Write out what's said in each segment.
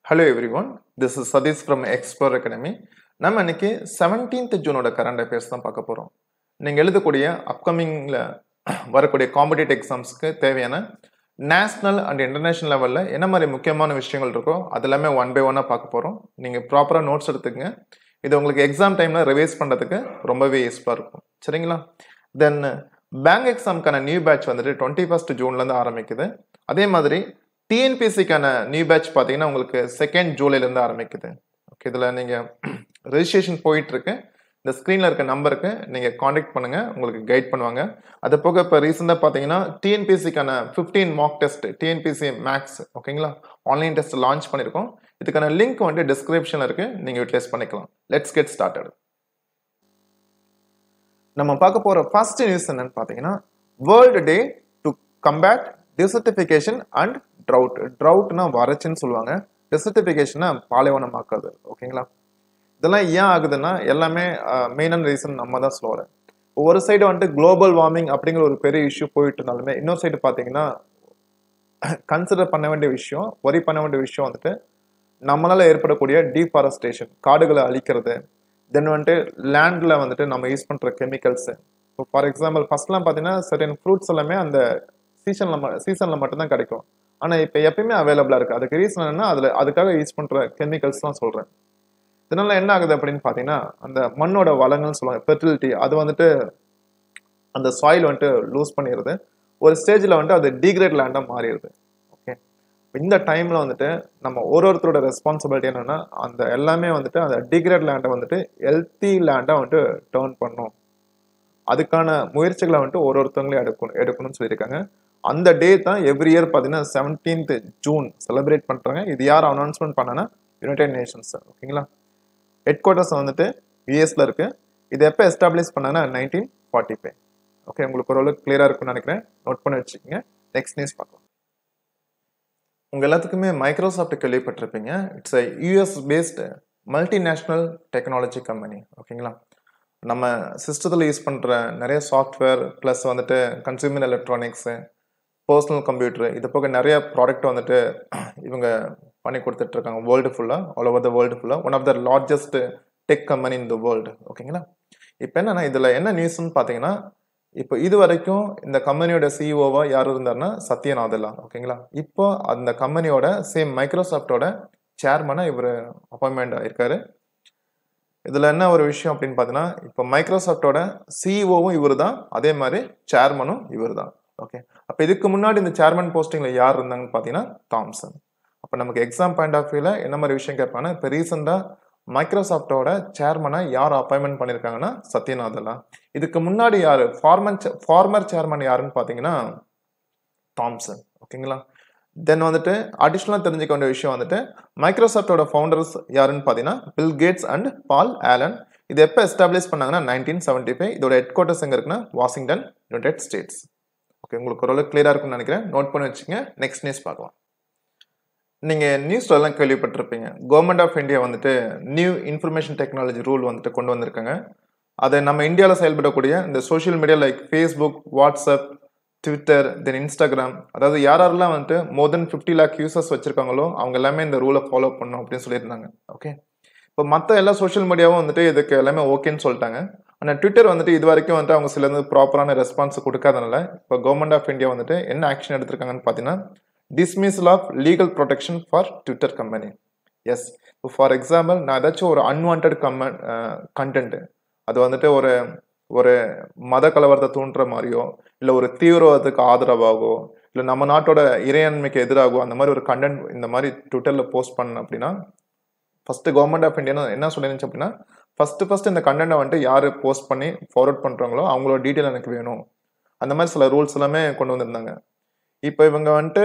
hello everyone this is Sathish from Explore Academy நம்ம இன்னைக்கு seventeenth ஜூனோட current affairs தான் பார்க்க போகிறோம் நீங்கள் எழுதக்கூடிய அப்கமிங்கில் வரக்கூடிய காம்படிட்டிவ் எக்ஸாம்ஸ்க்கு தேவையான நேஷ்னல் அண்ட் இன்டர்நேஷ்னல் லெவலில் என்ன மாதிரி முக்கியமான விஷயங்கள் இருக்கோ அது எல்லாமே ஒன் பை ஒன்னாக பார்க்க போகிறோம் நீங்கள் ப்ராப்பராக நோட்ஸ் எடுத்துக்கங்க இது உங்களுக்கு எக்ஸாம் டைமில் ரிவைஸ் பண்ணுறதுக்கு ரொம்பவே யூஸ்ஃபுல்லாக இருக்கும் சரிங்களா தென் பேங்க் எக்ஸாமுக்கான நியூ பேட்ச் வந்துட்டு டுவெண்ட்டி ஃபஸ்ட் ஜூன்லேருந்து ஆரம்பிக்குது அதே மாதிரி டிஎன்பிஎஸ்சிக்கான நியூ பேட்ச் பார்த்தீங்கன்னா உங்களுக்கு செகண்ட் ஜூலைலேருந்து ஆரம்பிக்குது ஓகே இதில் நீங்கள் ரெஜிஸ்ட்ரேஷன் போயிட்டு இருக்கு இந்த ஸ்க்ரீனில் இருக்க நம்பருக்கு நீங்கள் காண்டாக்ட் பண்ணுங்கள் உங்களுக்கு கைட் பண்ணுவாங்க அது போக இப்போ ரீசெண்டாக பார்த்தீங்கன்னா டிஎன்பிஎஸ்சிக்கான fifteen mock test TNPSC mocks ஓகேங்களா ஆன்லைன் டெஸ்ட் லான்ச் பண்ணியிருக்கோம் இதுக்கான லிங்க் வந்து டிஸ்கிரிப்ஷனில் இருக்குது நீங்கள் யூட்டிலைஸ் பண்ணிக்கலாம் லெட்ஸ் கெட் ஸ்டார்டட் நம்ம பார்க்க போகிற ஃபர்ஸ்ட் நியூஸ் என்னன்னு பார்த்தீங்கன்னா world day to combat desertification and drought ட்ரவுட்னா வறட்சின்னு சொல்லுவாங்க டிசர்டிஃபிகேஷனை பாலைவனமாக்குறது ஓகேங்களா இதெல்லாம் ஏன் ஆகுதுன்னா எல்லாமே மெயினான ரீசன் நம்ம தான் சொல்லுவோம் ஒரு சைடு வந்துட்டு குளோபல் வார்மிங் அப்படிங்கிற ஒரு பெரிய இஷ்யூ போயிட்டு இருந்தாலுமே இன்னொரு சைடு பார்த்தீங்கன்னா கன்சிடர் பண்ண வேண்டிய விஷயம் ஒரி பண்ண வேண்டிய விஷயம் வந்துட்டு நம்மளால ஏற்படக்கூடிய டீஃபாரஸ்டேஷன் காடுகளை அழிக்கிறது தென் வந்துட்டு லேண்டில் வந்துட்டு நம்ம யூஸ் பண்ணுற கெமிக்கல்ஸு இப்போ ஃபார் எக்ஸாம்பிள் ஃபர்ஸ்ட்லாம் பார்த்தீங்கன்னா சர்டன் ஃப்ரூட்ஸ் எல்லாமே அந்த சீசனில் சீசனில் மட்டும்தான் கிடைக்கும் ஆனால் இப்போ எப்பயுமே அவைலபிளாக இருக்குது அதுக்கு ரீசன் என்னன்னா அதில் அதுக்காக யூஸ் பண்ணுற கெமிக்கல்ஸ்லாம் சொல்கிறேன் இதனால என்ன ஆகுது அப்படின்னு பார்த்தீங்கன்னா அந்த மண்ணோட வளங்கள்னு சொல்லுவாங்க ஃபெர்டிலிட்டி அது வந்துட்டு அந்த சாயில் வந்துட்டு லூஸ் பண்ணிடுது ஒரு ஸ்டேஜில் வந்துட்டு அது டீக்ரேட் லேண்டாக மாறிடுது ஓகே இந்த டைமில் வந்துட்டு நம்ம ஒரு ஒருத்தரோட ரெஸ்பான்சிபிலிட்டி என்னென்னா அந்த எல்லாமே வந்துட்டு அந்த டீக்ரேட் லேண்டை வந்துட்டு ஹெல்த்தி லேண்டாக வந்துட்டு டேர்ன் பண்ணும் அதுக்கான முயற்சிகளை வந்துட்டு ஒரு ஒருத்தவங்களையும் எடுக்கணும் எடுக்கணும்னு சொல்லியிருக்காங்க அந்த டே தான் எவ்ரி இயர் பார்த்தீங்கன்னா செவன்டீன்த் ஜூன் செலிப்ரேட் பண்ணுறாங்க இது யார் அனௌன்ஸ்மெண்ட் பண்ணனா யுனைடெட் நேஷன்ஸ் ஓகேங்களா ஹெட் குவார்ட்டர்ஸ் வந்துட்டு யூஎஸ்ல இருக்கு இது எப்போ எஸ்டாப்ளிஷ் பண்ணனா நைன்டீன் ஃபார்ட்டி ஃபைவ் ஓகே உங்களுக்கு ஓரளவுக்கு கிளியராக இருக்கும்னு நினைக்கிறேன் நோட் பண்ணி வச்சுக்கோங்க நெக்ஸ்ட் நியூஸ் பார்க்கலாம் உங்கள் எல்லாத்துக்குமே மைக்ரோசாஃப்ட் கேள்விப்பட்டிருப்பீங்க it's a US based multinational technology company ஓகேங்களா நம்ம சிஸ்டத்தில் யூஸ் பண்ணுற நிறைய சாஃப்ட்வேர் ப்ளஸ் வந்துட்டு கன்சியூமர் எலக்ட்ரானிக்ஸு பர்சனல் கம்ப்யூட்டர் இது போக நிறைய ப்ராடக்ட் வந்துட்டு இவங்க பண்ணி கொடுத்துட்ருக்காங்க வேர்ல்டு ஃபுல்லாக ஆல் ஓவர் த வேர்ல்டு ஃபுல்லாக one of the largest tech company in the world ஓகேங்களா இப்போ என்னன்னா இதில் என்ன நியூஸ்ன்னு பார்த்தீங்கன்னா இப்போ இது வரைக்கும் இந்த கம்பெனியோட சிஇஓவா யார் இருந்தாருன்னா சத்யநாதலா ஓகேங்களா இப்போ அந்த கம்பெனியோட சேம் மைக்ரோசாஃப்டோட சேர்மனாக இவர் அப்பாயின்மெண்ட் ஆயிருக்காரு இதில் என்ன ஒரு விஷயம் அப்படின்னு பார்த்தீங்கன்னா இப்போ மைக்ரோசாஃப்டோட சிஇஓவும் இவர் தான் அதே மாதிரி சேர்மனும் இவர் தான் ஓகே அப்போ இதுக்கு முன்னாடி இந்த சேர்மன் போஸ்டிங்கில் யார் இருந்தாங்கன்னு பார்த்தீங்கன்னா தாம்சன் அப்போ நமக்கு எக்ஸாம் பாயிண்ட் ஆஃப் வியூவில் என்ன மாதிரி விஷயம் கேட்பாங்கன்னா இப்போ ரீசெண்டாக மைக்ரோசாஃப்டோட சேர்மனை யார் அப்பாயின்மெண்ட் பண்ணியிருக்காங்கன்னா சத்யநாதலா இதுக்கு முன்னாடி யார் ஃபார்மன் ஃபார்மர் சேர்மன் யாருன்னு பார்த்தீங்கன்னா தாம்சன் ஓகேங்களா தென் வந்துட்டு அடிஷ்னலாக தெரிஞ்சுக்க வேண்டிய விஷயம் வந்துட்டு மைக்ரோசாஃப்டோட ஃபவுண்டர்ஸ் யாருன்னு பார்த்தீங்கன்னா Bill Gates and Paul Allen இது எப்போ எஸ்டாப்ளிஷ் பண்ணாங்கன்னா நைன்டீன் செவன்டி ஃபைவ் இதோட ஹெட் குவார்ட்டர்ஸ் எங்கே இருக்குன்னா வாஷிங்டன் யுனைடெட் ஸ்டேட்ஸ் ஓகே உங்களுக்கு ஓரளவுக்கு கிளியராக இருக்கும்னு நினைக்கிறேன் நோட் பண்ணி வச்சுங்க நெக்ஸ்ட் நியூஸ் பார்க்கலாம் நீங்கள் நியூஸ்லலாம் கேள்விப்பட்டிருப்பீங்க கவர்மெண்ட் ஆஃப் இந்தியா வந்துட்டு நியூ இன்ஃபர்மேஷன் டெக்னாலஜி ரூல் வந்துட்டு கொண்டு வந்திருக்காங்க அதை நம்ம இந்தியாவில் செயல்படக்கூடிய இந்த social media like Facebook WhatsApp Twitter then Instagram அதாவது யார் யாரெல்லாம் வந்துட்டு more than fifty lakh users வச்சிருக்காங்களோ அவங்க எல்லாமே இந்த ரூலை ஃபாலோ பண்ணும் அப்படின்னு சொல்லியிருந்தாங்க ஓகே இப்போ மற்ற எல்லா சோஷியல் மீடியாவும் வந்துட்டு இதுக்கு எல்லாமே ஓகேன்னு சொல்லிட்டாங்க ஆனால் ட்விட்டர் வந்துட்டு இது வரைக்கும் வந்துட்டு அவங்க சில ப்ராப்பரான ரெஸ்பான்ஸ் கொடுக்காதனால இப்போ கவர்மெண்ட் ஆஃப் இந்தியா வந்துட்டு என்ன ஆக்ஷன் எடுத்திருக்காங்கன்னு பார்த்தீங்கன்னா dismissal of legal protection for Twitter company எஸ் இப்போ ஃபார் எக்ஸாம்பிள் நான் ஏதாச்சும் ஒரு அன்வான்ட் கம்ம கண்டென்ட் அது வந்துட்டு ஒரு ஒரு மத கலவரத்தை தூண்டுற மாதிரியோ இல்லை ஒரு தீவிரவாதத்துக்கு ஆதரவாகவோ இல்லை நம்ம நாட்டோட இறையாண்மைக்கு எதிராகவோ அந்த மாதிரி ஒரு கண்டென்ட் இந்த மாதிரி ட்விட்டரில் போஸ்ட் பண்ண அப்படின்னா ஃபர்ஸ்ட் கவர்மெண்ட் ஆஃப் இந்தியா என்ன சொல்லிருந்துச்சு அப்படின்னா ஃபர்ஸ்ட் ஃபர்ஸ்ட் இந்த கண்டென்ட்டை வந்துட்டு யார் போஸ்ட் பண்ணி ஃபார்வர்ட் பண்ணுறாங்களோ அவங்களோட டீட்டெயில் எனக்கு வேணும் அந்த மாதிரி சில ரூல்ஸ் எல்லாமே கொண்டு வந்திருந்தாங்க இப்போ இவங்க வந்துட்டு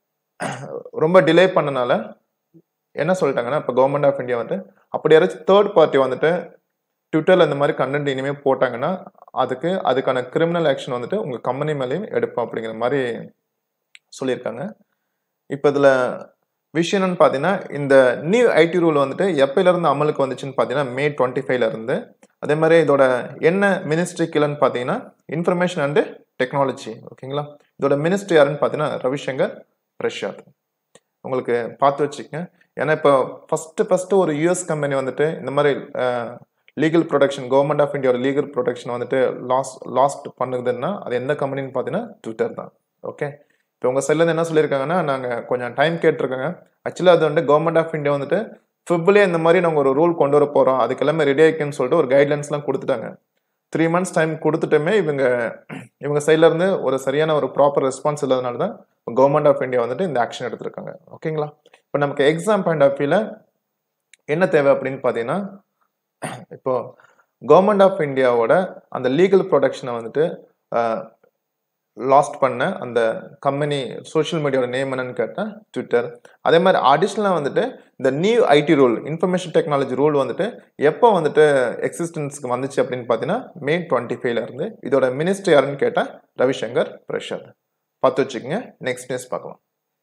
ரொம்ப டிலே பண்ணனால என்ன சொல்லிட்டாங்கன்னா இப்போ கவர்மெண்ட் ஆஃப் இந்தியா வந்துட்டு அப்படி யாராச்சும் தேர்ட் பார்ட்டி வந்துட்டு ட்விட்டரில் இந்த மாதிரி கண்டென்ட் இனிமேல் போட்டாங்கன்னா அதுக்கு அதுக்கான கிரிமினல் ஆக்ஷன் வந்துட்டு உங்கள் கம்பெனி மேலேயும் எடுப்போம் அப்படிங்கிற மாதிரி சொல்லியிருக்காங்க இப்போ இதில் விஷயம் என்னன்னு பார்த்தீங்கன்னா இந்த நியூ ஐடி ரூல் வந்துட்டு எப்பயிலேருந்து அமலுக்கு வந்துச்சுன்னு பார்த்தீங்கன்னா மே டுவெண்ட்டி ஃபைவ்ல இருந்து அதே மாதிரி இதோட என்ன மினிஸ்ட்ரி கீழன்னு பார்த்தீங்கன்னா இன்ஃபர்மேஷன் அண்டு டெக்னாலஜி ஓகேங்களா இதோட மினிஸ்ட்ரி யாருன்னு பார்த்தீங்கன்னா ரவிசங்கர் பிரசாத் உங்களுக்கு பார்த்து வச்சுக்கங்க ஏன்னா இப்போ ஃபஸ்ட்டு ஃபஸ்ட்டு ஒரு யூஎஸ் கம்பெனி வந்துட்டு இந்த மாதிரி லீகல் ப்ரொடக்ஷன் கவர்மெண்ட் ஆஃப் இந்தியாவோட லீகல் ப்ரொடக்ஷன் வந்துட்டு லாஸ் லாஸ்ட் பண்ணுதுன்னா அது எந்த கம்பெனின்னு பார்த்தீங்கன்னா ட்விட்டர் தான் ஓகே இப்போ உங்கள் சைட்லேருந்து என்ன சொல்லியிருக்காங்கன்னா நாங்கள் கொஞ்சம் டைம் கேட்டிருக்காங்க ஆக்சுவலாக அது வந்து கவர்மெண்ட் ஆஃப் இந்தியா வந்துட்டு ஃபிப்லேயே இந்த மாதிரி நாங்கள் ஒரு ரூல் கொண்டு வர போகிறோம் அதுக்கு எல்லாமே ரெடி ஆகிக்குன்னு சொல்லிட்டு ஒரு கைட்லைன்ஸ்லாம் கொடுத்துட்டாங்க த்ரீ மந்த்ஸ் டைம் கொடுத்துட்டுமே இவங்க இவங்க சைட்ல இருந்து ஒரு சரியான ஒரு ப்ராப்பர் ரெஸ்பான்ஸ் இல்லாதனால தான் கவர்மெண்ட் ஆஃப் இந்தியா வந்துட்டு இந்த ஆக்ஷன் எடுத்திருக்காங்க ஓகேங்களா இப்போ நமக்கு எக்ஸாம் பாயிண்ட் ஆஃப் வியூல என்ன தேவை அப்படின்னு பார்த்தீங்கன்னா இப்போ கவர்மெண்ட் ஆஃப் இந்தியாவோட அந்த லீகல் ப்ரொடக்ஷனை வந்துட்டு லாஸ்ட் பண்ண அந்த கம்பெனி சோஷியல் மீடியாவோட நேம் என்னன்னு கேட்டேன் ட்விட்டர் அதே மாதிரி அடிஷ்னலாக வந்துட்டு இந்த new IT rule information technology rule வந்துட்டு எப்போ வந்துட்டு எக்ஸிஸ்டன்ஸ்க்கு வந்துச்சு அப்படின்னு பார்த்தீங்கன்னா மே டுவெண்ட்டி ஃபைவ்ல இருந்து இதோட மினிஸ்டர் யாருன்னு கேட்டால் ரவிசங்கர் பிரசாத் பார்த்து வச்சுக்கோங்க நெக்ஸ்ட் நியூஸ் பார்க்கலாம்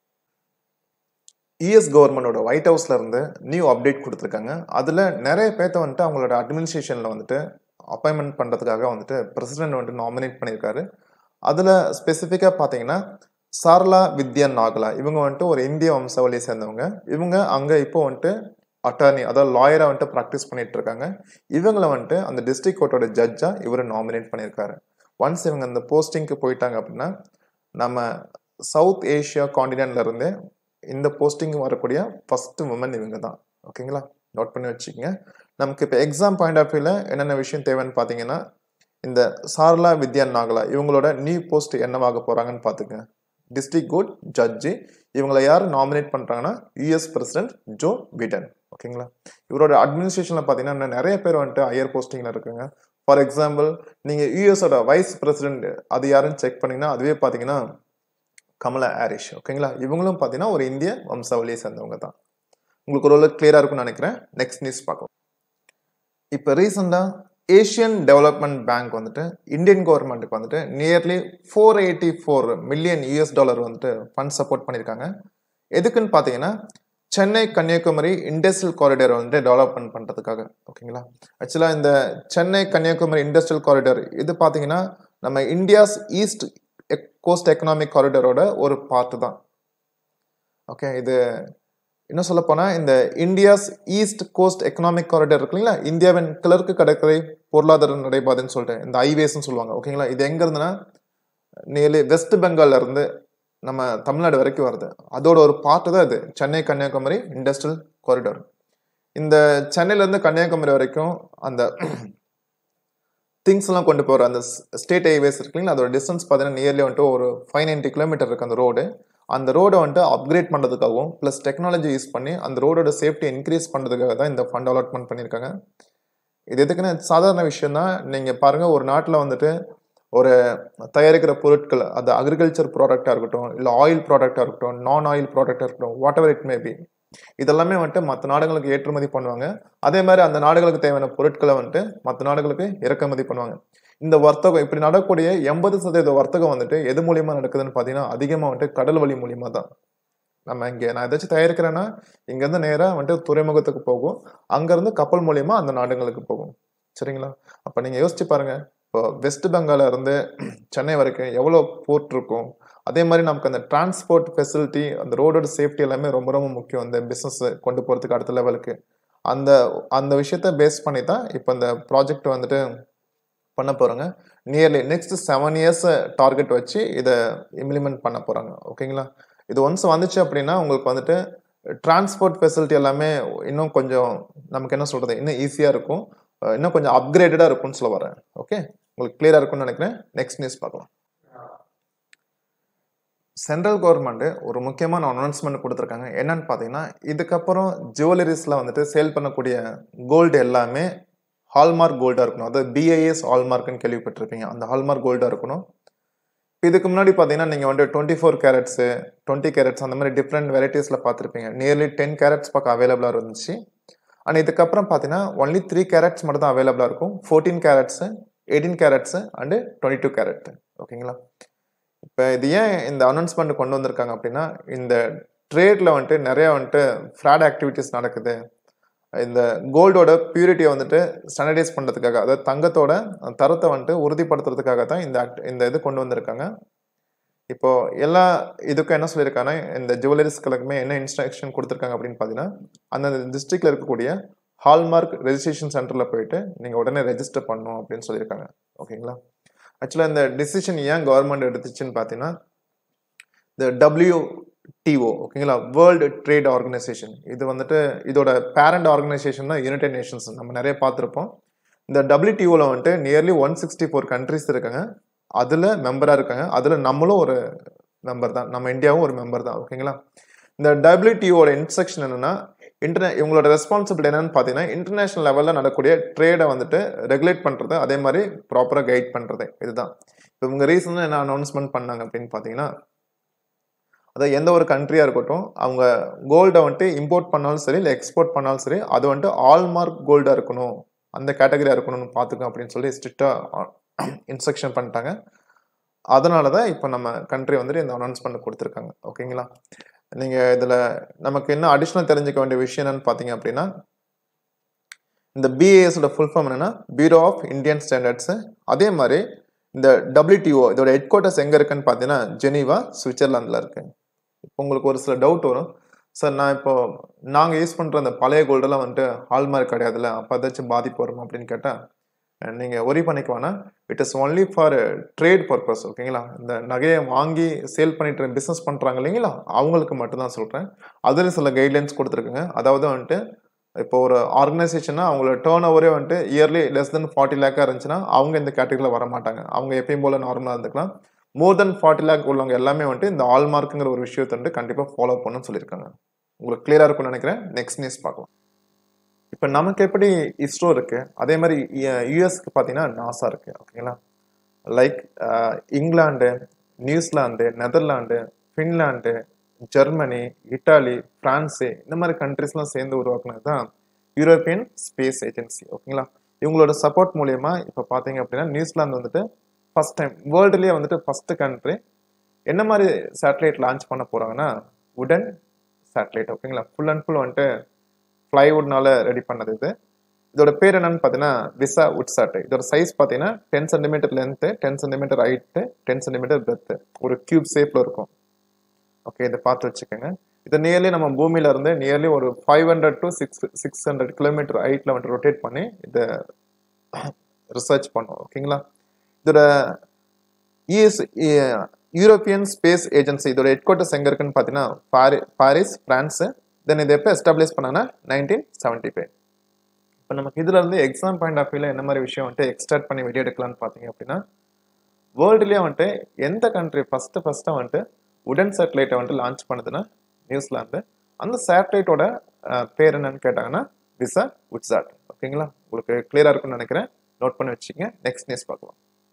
யூஎஸ் கவர்மெண்டோட ஒயிட் ஹவுஸ்ல இருந்து நியூ அப்டேட் கொடுத்துருக்காங்க அதில் நிறைய பேர்த்த வந்துட்டு அவங்களோட அட்மினிஸ்ட்ரேஷனில் வந்துட்டு அப்பாயின்மெண்ட் பண்ணுறதுக்காக வந்துட்டு பிரசிடென்ட் வந்துட்டு நாமினேட் பண்ணியிருக்காரு அதில் ஸ்பெசிஃபிக்காக பார்த்தீங்கன்னா சார்லா வித்யா நாகலா இவங்க வந்துட்டு ஒரு இந்திய வம்சாவளியை சேர்ந்தவங்க இவங்க அங்கே இப்போ வந்துட்டு அட்டார்னி அதாவது லாயராக வந்துட்டு ப்ராக்டிஸ் பண்ணிட்டு இருக்காங்க இவங்களை வந்துட்டு அந்த டிஸ்ட்ரிக்ட் கோர்ட்டோட ஜட்ஜாக இவர் நாமினேட் பண்ணியிருக்காரு ஒன்ஸ் இவங்க அந்த போஸ்டிங்க்கு போயிட்டாங்க அப்படின்னா நம்ம சவுத் ஏஷியா காண்டினென்ட்ல இருந்து இந்த போஸ்டிங் வரக்கூடிய ஃபர்ஸ்ட் உமன் இவங்க தான் ஓகேங்களா நோட் பண்ணி வச்சுக்கோங்க நமக்கு இப்போ எக்ஸாம் பாயிண்ட் ஆஃப் வியூவில் என்னென்ன விஷயம் தேவைன்னு பார்த்தீங்கன்னா இந்த சார்லா வித்யா நாகலா இவங்களோட நியூ போஸ்ட் என்னவாக போகிறாங்கன்னு பார்த்துங்க டிஸ்ட்ரிக்ட் கோர்ட் ஜட்ஜி இவங்களை யார் நாமினேட் பண்ணுறாங்கன்னா யூஎஸ் பிரசிடென்ட் ஜோ பிடன் ஓகேங்களா இவரோட அட்மினிஸ்ட்ரேஷனில் பார்த்தீங்கன்னா இன்னும் நிறைய பேர் வந்துட்டு ஹையர் போஸ்டிங்கில் இருக்குங்க ஃபார் எக்ஸாம்பிள் நீங்கள் யூஎஸோட வைஸ் பிரசிடென்ட் அது யாருன்னு செக் பண்ணீங்கன்னா அதுவே பார்த்தீங்கன்னா கமலா ஹாரிஷ் ஓகேங்களா இவங்களும் பார்த்தீங்கன்னா ஒரு இந்திய வம்சாவளியை சேர்ந்தவங்க தான் உங்களுக்கு ஒரு கிளியராக இருக்கும்னு நினைக்கிறேன் நெக்ஸ்ட் நியூஸ் பார்க்கலாம் இப்போ ரீசெண்டாக ஏஷியன் டெவலப்மெண்ட் பேங்க் வந்துட்டு இந்தியன் கவர்மெண்ட்டுக்கு வந்துட்டு nearly four eighty four million US dollar வந்துட்டு ஃபண்ட் சப்போர்ட் பண்ணியிருக்காங்க எதுக்குன்னு பார்த்தீங்கன்னா சென்னை கன்னியாகுமரி இண்டஸ்ட்ரியல் காரிடர் வந்துட்டு டெவலப்மெண்ட் பண்ணுறதுக்காக ஓகேங்களா ஆக்சுவலாக இந்த சென்னை கன்னியாகுமரி இண்டஸ்ட்ரியல் காரிடர் இது பார்த்தீங்கன்னா நம்ம இந்தியாஸ் ஈஸ்ட் கோஸ்ட் எக்கனாமிக் காரிடரோட ஒரு பார்ட் தான் ஓகே இது இன்னும் சொல்ல போனால் இந்த India's east coast economic corridor இருக்கு இல்லைங்களா இந்தியாவின் கிழக்கு கடற்கரை பொருளாதார நடைபாதைன்னு சொல்லிட்டு இந்த ஹைவேஸ்ன்னு சொல்லுவாங்க ஓகேங்களா இது எங்க இருந்துன்னா நியர்லி வெஸ்ட் பெங்கால்ல இருந்து நம்ம தமிழ்நாடு வரைக்கும் வருது அதோட ஒரு பார்ட் தான் இது சென்னை கன்னியாகுமரி இண்டஸ்ட்ரியல் காரிடர் இந்த சென்னையில இருந்து கன்னியாகுமரி வரைக்கும் அந்த திங்ஸ் எல்லாம் கொண்டு போகிற அந்த ஸ்டேட் ஹைவேஸ் இருக்கு இல்லைங்களா அதோட டிஸ்டன்ஸ் பார்த்தீங்கன்னா நியர்லி வந்துட்டு ஒரு ஃபைவ் நைன்டி கிலோமீட்டர் இருக்கு அந்த ரோடு அந்த ரோடை வந்துட்டு அப்கிரேட் பண்ணுறதுக்காகவும் ப்ளஸ் டெக்னாலஜி யூஸ் பண்ணி அந்த ரோடோட சேஃப்டி இன்க்ரீஸ் பண்ணுறதுக்காக தான் இந்த ஃபண்ட் அலாட்மெண்ட் பண்ணியிருக்காங்க இது எதுக்குன்னு சாதாரண விஷயம் தான் நீங்கள் பாருங்கள் ஒரு நாட்டில் வந்துட்டு ஒரு தயாரிக்கிற பொருட்கள் அது அக்ரிகல்ச்சர் ப்ராடக்டாக இருக்கட்டும் இல்லை ஆயில் ப்ராடக்டாக இருக்கட்டும் நான் ஆயில் ப்ராடக்டாக இருக்கட்டும் whatever it may be இதெல்லாமே வந்துட்டு மற்ற நாடுகளுக்கு ஏற்றுமதி பண்ணுவாங்க அதே மாதிரி அந்த நாடுகளுக்கு தேவையான பொருட்களை வந்துட்டு மற்ற நாடுகளுக்கு இறக்குமதி பண்ணுவாங்க இந்த வர்த்தகம் இப்படி நடக்கக்கூடிய எண்பது சதவீத வர்த்தகம் வந்துட்டு எது மூலியமா நடக்குதுன்னு பார்த்தீங்கன்னா அதிகமாக வந்துட்டு கடல் வழி மூலியமா தான் நம்ம இங்கே நான் ஏதாச்சும் தயாரிக்கிறேன்னா இங்கேருந்து நேராக வந்துட்டு துறைமுகத்துக்கு போகும் அங்கேருந்து கப்பல் மூலியமா அந்த நாடுகளுக்கு போகும் சரிங்களா அப்போ நீங்கள் யோசிச்சு பாருங்க இப்போ வெஸ்ட் பெங்கால இருந்து சென்னை வரைக்கும் எவ்வளோ போர்ட் இருக்கும் அதே மாதிரி நமக்கு அந்த டிரான்ஸ்போர்ட் ஃபெசிலிட்டி அந்த ரோடோட சேஃப்டி எல்லாமே ரொம்ப ரொம்ப முக்கியம் இந்த பிஸ்னஸ் கொண்டு போகிறதுக்கு அடுத்த லெவலுக்கு அந்த அந்த விஷயத்த பேஸ் பண்ணி தான் இப்போ இந்த ப்ராஜெக்ட் வந்துட்டு பண்ண போகிறாங்க nearly next seven years target வச்சு இதை இம்ப்ளிமெண்ட் பண்ண போகிறாங்க ஓகேங்களா இது ஒன்ஸ் வந்துச்சு அப்படின்னா உங்களுக்கு வந்துட்டு டிரான்ஸ்போர்ட் ஃபெசிலிட்டி எல்லாமே இன்னும் கொஞ்சம் நமக்கு என்ன சொல்கிறது இன்னும் ஈஸியாக இருக்கும் இன்னும் கொஞ்சம் அப்கிரேடடாக இருக்கும்னு சொல்ல வரேன் ஓகே உங்களுக்கு கிளியராக இருக்கும்னு நினைக்கிறேன் நெக்ஸ்ட் நியூஸ் பார்க்கலாம் சென்ட்ரல் கவர்மெண்ட் ஒரு முக்கியமான அனௌன்ஸ்மெண்ட் கொடுத்துருக்காங்க என்னன்னு பார்த்தீங்கன்னா இதுக்கப்புறம் ஜுவல்லரிஸில் வந்துட்டு சேல் பண்ணக்கூடிய கோல்டு எல்லாமே ஹால்மார்க் கோல்டாக இருக்கணும் அதாவது பிஐஎஸ் ஹால்மார்க்னு கேள்விப்பட்டிருப்பீங்க அந்த ஹால்மார்க் கோல்டாக இருக்கணும் இதுக்கு முன்னாடி பார்த்தீங்கன்னா நீங்கள் வந்து twenty four carats twenty carats அந்த மாதிரி டிஃப்ரெண்ட் வெரைட்டிஸில் பார்த்துருப்பீங்க நியர்லி டென் கேரட்ஸ் பக்கம் அவைலபிளாக இருந்துச்சு அண்ட் இதுக்கப்புறம் பார்த்தீங்கன்னா ஒன்லி த்ரீ கேரட்ஸ் மட்டும் தான் அவைலபிளாக இருக்கும் fourteen carats eighteen carats and twenty two carat ஓகேங்களா இப்போ இது ஏன் இந்த அனௌன்ஸ்மெண்ட் கொண்டு வந்திருக்காங்க அப்படின்னா இந்த ட்ரேடில் வந்துட்டு நிறைய வந்துட்டு ஃப்ராட் ஆக்டிவிட்டீஸ் நடக்குது இந்த கோல்டோட பியூரிட்டியை வந்துட்டு ஸ்டாண்டர்டைஸ் பண்ணுறதுக்காக அதாவது தங்கத்தோட தரத்தை வந்துட்டு உறுதிப்படுத்துறதுக்காக தான் இந்த ஆக்ட் இந்த இது கொண்டு வந்திருக்காங்க இப்போ எல்லா இதுக்கும் என்ன சொல்லியிருக்காங்கன்னா இந்த ஜுவல்லரிஸ்களுக்குமே என்ன இன்ஸ்ட்ரக்ஷன் கொடுத்துருக்காங்க அப்படின்னு பார்த்தீங்கன்னா அந்தந்த டிஸ்ட்ரிக்ட்ல இருக்கக்கூடிய ஹால்மார்க் ரெஜிஸ்ட்ரேஷன் சென்டரில் போயிட்டு நீங்கள் உடனே ரெஜிஸ்டர் பண்ணணும் அப்படின்னு சொல்லியிருக்காங்க ஓகேங்களா ஆக்சுவலாக இந்த டிசிஷன் ஏன் கவர்மெண்ட் எடுத்துச்சுன்னு பார்த்தீங்கன்னா இந்த டபிள்யூடிஓ ஓகேங்களா வேர்ல்டு ட்ரேட் ஆர்கனைசேஷன் இது வந்துட்டு இதோட பேரண்ட் ஆர்கனைசேஷன் தான் யுனைடெட் நேஷன்ஸ் நம்ம நிறைய பார்த்துருப்போம் இந்த டபிள்யூடிஓவில் வந்துட்டு nearly one sixty four countries இருக்காங்க அதில் மெம்பராக இருக்காங்க அதில் நம்மளும் ஒரு மெம்பர் தான் நம்ம இந்தியாவும் ஒரு மெம்பர் தான் ஓகேங்களா இந்த டபிள்யூடிஓட இன்ஸ்ட்ரக்ஷன் என்னன்னா இன்டர்நே இவங்களோட ரெஸ்பான்சிபிலிட்டி என்னன்னு பார்த்தீங்கன்னா இன்டர்நேஷனல் லெவலில் நடக்கக்கூடிய ட்ரேடை வந்துட்டு ரெகுலேட் பண்ணுறது அதே மாதிரி ப்ராப்பராக கைட் பண்ணுறது இதுதான் இப்போ இவங்க ரீசனாக என்ன அனௌன்ஸ்மெண்ட் பண்ணாங்க அப்படின்னு பார்த்தீங்கன்னா அதாவது எந்த ஒரு கண்ட்ரியாக இருக்கட்டும் அவங்க கோல்டை வந்துட்டு இம்போர்ட் பண்ணாலும் சரி இல்லை எக்ஸ்போர்ட் பண்ணாலும் சரி அது வந்துட்டு ஆல்மார்க் கோல்டாக இருக்கணும் அந்த கேட்டகரியாக இருக்கணும்னு பார்த்துக்கோ அப்படின்னு சொல்லி ஸ்ட்ரிக்டாக இன்ஸ்ட்ரக்ஷன் பண்ணிட்டாங்க அதனால தான் இப்போ நம்ம கண்ட்ரி வந்துட்டு இந்த அனௌன்ஸ்மெண்ட் கொடுத்துருக்காங்க ஓகேங்களா நீங்கள் இதில் நமக்கு என்ன அடிஷ்னல் தெரிஞ்சுக்க வேண்டிய விஷயம் என்னன்னு பார்த்தீங்க அப்படின்னா இந்த பிஏஎஸோட ஃபுல் ஃபார்ம் என்னன்னா பியூரோ ஆஃப் இந்தியன் ஸ்டாண்டர்ட்ஸு அதே மாதிரி இந்த டபிள்யூடிஓ இதோட ஹெட் குவார்ட்டர்ஸ் எங்கே இருக்குன்னு பார்த்தீங்கன்னா ஜெனீவா சுவிட்சர்லாந்தில் இருக்கு இப்போ உங்களுக்கு ஒரு சில டவுட் வரும் சார் நான் இப்போ நாங்கள் யூஸ் பண்ணுற அந்த பழைய கோல்டெல்லாம் வந்துட்டு ஹால்மார்க் கிடையாதுல்ல அப்போ ஏதாச்சும் பாதிப்பு வருமா அப்படின்னு கேட்டால் நீங்கள் ஒரி பண்ணிக்க வேணாம் it is only for trade purpose ஓகேங்களா இந்த நகையை வாங்கி சேல் பண்ணிட்டு பிஸ்னஸ் பண்ணுறாங்க இல்லைங்களா அவங்களுக்கு மட்டும்தான் சொல்கிறேன் அதில் சில கைட்லைன்ஸ் கொடுத்துருக்குங்க அதாவது வந்துட்டு இப்போ ஒரு ஆர்கனைசேஷனா அவங்களோட டேர்ன் ஓவரே வந்துட்டு இயர்லி லெஸ் தென் ஃபார்ட்டி லேக்காக இருந்துச்சுன்னா அவங்க இந்த கேட்டகரியில் வர மாட்டாங்க அவங்க எப்பயும் போல நார்மலாக இருந்துக்கலாம் மோர் தென் ஃபார்ட்டி லேக் உள்ளவங்க எல்லாமே வந்துட்டு இந்த ஆல் மார்க்குங்கிற ஒரு விஷயத்தை வந்துட்டு கண்டிப்பாக ஃபாலோ பண்ணணும்னு சொல்லியிருக்காங்க உங்களுக்கு கிளியராக இருக்கும்னு நினைக்கிறேன் நெக்ஸ்ட் நியூஸ் பார்க்கலாம் இப்போ நமக்கு எப்படி இஸ்ரோ இருக்கு அதே மாதிரி யூஎஸ்க்கு பார்த்தீங்கன்னா நாசா இருக்கு ஓகேங்களா like England New Zealand Netherlands Finland Germany Italy France இந்த மாதிரி கண்ட்ரிஸ்லாம் சேர்ந்து உருவாக்குனது தான் யூரோப்பியன் ஸ்பேஸ் ஏஜென்சி ஓகேங்களா இவங்களோட சப்போர்ட் மூலயமா இப்போ பார்த்தீங்க அப்படின்னா நியூசிலாந்து வந்துட்டு ஃபர்ஸ்ட் டைம் வேர்ல்டுலேயே வந்துட்டு ஃபர்ஸ்ட் கண்ட்ரி என்ன மாதிரி சேட்டலைட் லான்ச் பண்ண போகிறாங்கன்னா உடன் சேட்டலைட் ஓகேங்களா ஃபுல் அண்ட் ஃபுல் வந்துட்டு ஃப்ளைவுட்னால ரெடி பண்ணது இது இதோட பேர் என்னன்னு பார்த்தீங்கன்னா விசா உட் சாட் இதோட சைஸ் பார்த்தீங்கன்னா ten centimetre length ten centimetre height ten centimetre breadth ஒரு கியூப் ஷேப்பில் இருக்கும் ஓகே இதை பார்த்து வச்சுக்கோங்க இது நியர்லி நம்ம பூமியில இருந்து நியர்லி ஒரு five hundred to six six hundred kilometre ஹைட்ல வந்துட்டு ரொட்டேட் பண்ணி இதை ரிசர்ச் பண்ணோம் ஓகேங்களா இதோட யூஎஸ் யூரோப்பியன் ஸ்பேஸ் ஏஜென்சி இதோட ஹெட் குவார்ட்டர்ஸ் எங்க இருக்குன்னு பார்த்தீங்கன்னா பாரி பாரிஸ் பிரான்ஸ் தென் இதை எப்போ எஸ்டாப்ளிஷ் பண்ணாங்கன்னா நைன்டீன் செவன்டி ஃபைவ் இப்போ நமக்கு இதுல இருந்து எக்ஸாம் பாயிண்ட் ஆஃப் வியூல என்ன மாதிரி விஷயம் வந்துட்டு எக்ஸ்ட்ராக்ட் பண்ணி வெளியே எடுக்கலாம்னு பார்த்தீங்க அப்படின்னா வேர்ல்டுலேயே வந்துட்டு எந்த கண்ட்ரி ஃபர்ஸ்ட் ஃபர்ஸ்ட்டாக வந்துட்டு உடன் சேட்டலைட்டை வந்துட்டு லான்ச் பண்ணுதுன்னா நியூசிலாந்து அந்த சேட்டலைட்டோட பேர் என்னன்னு கேட்டாங்கன்னா விசா உட்சாட் ஓகேங்களா உங்களுக்கு கிளியரா இருக்கும்னு நினைக்கிறேன் நோட் பண்ணி வச்சுக்கங்க நெக்ஸ்ட் நியூஸ் பார்க்கலாம்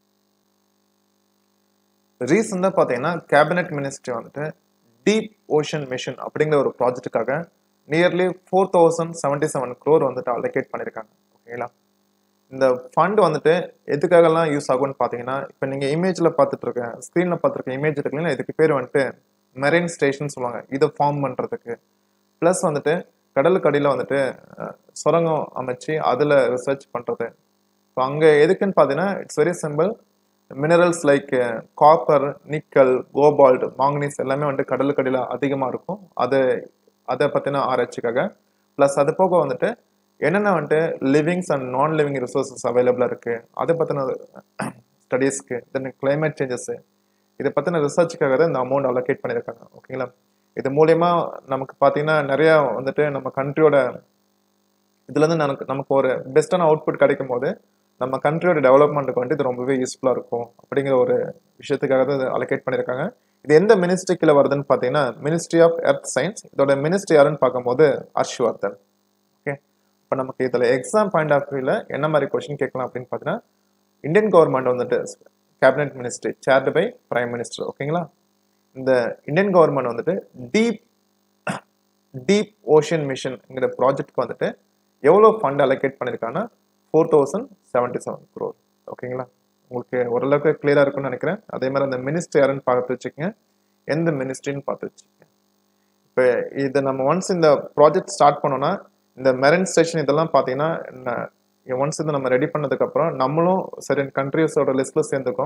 ரீசெண்டாக பார்த்தீங்கன்னா கேபினெட் மினிஸ்ட்ரி வந்துட்டு டீப் ஓஷன் மிஷன் அப்படிங்கிற ஒரு ப்ராஜெக்ட்டுக்காக nearly four thousand seventy seven crore வந்துட்டு அலோகேட் பண்ணியிருக்காங்க ஓகேங்களா இந்த ஃபண்ட் வந்துட்டு எதுக்காகலாம் யூஸ் ஆகும்னு பார்த்தீங்கன்னா இப்போ நீங்கள் இமேஜில் பார்த்துட்டு இருக்க ஸ்க்ரீனில் பார்த்துருக்க இமேஜ் இருக்குங்களா இதுக்கு பேர் வந்துட்டு மெரைன் ஸ்டேஷன் சொல்லுவாங்க இதை ஃபார்ம் பண்ணுறதுக்கு ப்ளஸ் வந்துட்டு கடலுக்கு அடியில் வந்துட்டு அஹ், சுரங்கம் அமைச்சு அதில் ரிசர்ச் பண்ணுறது ஸோ அங்கே எதுக்குன்னு பார்த்தீங்கன்னா it's very simple minerals like copper nickel cobalt manganese எல்லாமே வந்துட்டு கடலுக்கு அடியில் அதிகமாக இருக்கும் அது அதை பற்றின ஆராய்ச்சிக்காக ப்ளஸ் அது போக வந்துட்டு என்னென்ன வந்துட்டு livings and non living resources அவைலபிளாக இருக்குது அதை பற்றின ஸ்டடீஸ்க்கு தென் கிளைமேட் சேஞ்சஸ் இதை பற்றின ரிசர்ச்சுக்காக தான் இந்த அமௌண்ட் அலோகேட் பண்ணியிருக்காங்க ஓகேங்களா இது மூலயமா நமக்கு பார்த்தீங்கன்னா நிறையா வந்துட்டு நம்ம கண்ட்ரியோட இதுலேருந்து நமக்கு நமக்கு ஒரு பெஸ்ட்டான அவுட்புட் கிடைக்கும் போது நம்ம கண்ட்ரியோட டெவலப்மெண்ட்டுக்கு வந்துட்டு இது ரொம்பவே யூஸ்ஃபுல்லாக இருக்கும் அப்படிங்கிற ஒரு விஷயத்துக்காக தான் இதை அலோகேட் பண்ணியிருக்காங்க இது எந்த மினிஸ்ட்ரிக்கில் வருதுன்னு பார்த்தீங்கன்னா மினிஸ்ட்ரி ஆஃப் எர்த் சயின்ஸ் இதோட மினிஸ்ட்ரி யாருன்னு பார்க்கும்போது ஹர்ஷ்வர்தன் ஓகே இப்போ நமக்கு இதில் எக்ஸாம் பாயிண்ட் ஆஃப் வியூவில் என்ன மாதிரி கொஷின் கேட்கலாம் அப்படின்னு பார்த்தீங்கன்னா இந்தியன் கவர்மெண்ட் வந்துட்டு cabinet ministry chaired by prime minister ஓகேங்களா இந்த இந்தியன் கவர்மெண்ட் வந்துட்டு டீப் டீப் ஓஷன் மிஷன்ங்கிற ப்ராஜெக்ட்க்கு வந்துட்டு எவ்வளோ ஃபண்ட் அலோகேட் பண்ணியிருக்காங்கன்னா four thousand seventy seven crore ஓகேங்களா உங்களுக்கு ஓரளவுக்கு கிளியராக இருக்கும்னு நினைக்கிறேன் அதே மாதிரி அந்த மினிஸ்ட்ரி யாருன்னு பார்த்து வச்சுக்கோங்க எந்த மினிஸ்ட்ரின்னு பார்த்து வச்சுக்கோங்க இப்போ இது நம்ம ஒன்ஸ் இந்த ப்ராஜெக்ட் ஸ்டார்ட் பண்ணோம்னா இந்த மெரன் ஸ்டேஷன் இதெல்லாம் பார்த்தீங்கன்னா ஒன்ஸ் இது நம்ம ரெடி பண்ணதுக்கப்புறம் நம்மளும் சரி கண்ட்ரிஸோட லிஸ்ட்டில் சேர்ந்துக்கும்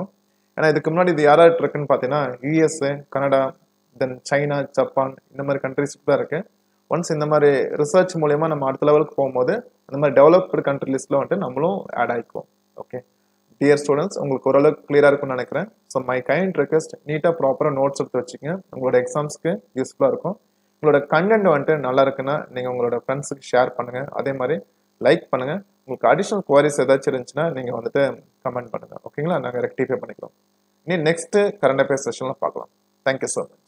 ஏன்னா இதுக்கு முன்னாடி இது யாராவது இருக்குன்னு பார்த்தீங்கன்னா USA Canada then China Japan இந்த மாதிரி கண்ட்ரிஸ் தான் இருக்கு ஒன்ஸ் இந்த மாதிரி ரிசர்ச் மூலயமா நம்ம அடுத்த லெவலுக்கு போகும்போது அந்த மாதிரி டெவலப்டு கண்ட்ரி லிஸ்ட்ல வந்துட்டு நம்மளும் ஆட் ஆயிக்குவோம் ஓகே டியர் ஸ்டூடெண்ட்ஸ் உங்களுக்கு ஓரளவுக்கு கிளியராக இருக்கும்னு நினைக்கிறேன் ஸோ மை கைண்ட் ரெக்வஸ்ட் நீட்டாக ப்ராப்பராக நோட்ஸ் எடுத்து வச்சுங்க உங்களோட எக்ஸாம்ஸ்க்கு யூஸ்ஃபுல்லாக இருக்கும் உங்களோட கண்டென்ட் வந்துட்டு நல்லா இருக்குன்னா நீங்கள் உங்களோட ஃப்ரெண்ட்ஸுக்கு ஷேர் பண்ணுங்கள் அதே மாதிரி லைக் பண்ணுங்கள் உங்களுக்கு அடிஷ்னல் குவாரிஸ் ஏதாச்சும் இருந்துச்சுன்னா நீங்கள் வந்துட்டு கமெண்ட் பண்ணுங்கள் ஓகேங்களா நாங்கள் ரெக்டிஃபை பண்ணிக்கிறோம் இனி நெக்ஸ்ட்டு கரண்ட் அஃபேர்ஸ் செஷனில் பார்க்கலாம் தேங்க்யூ ஸோ மச்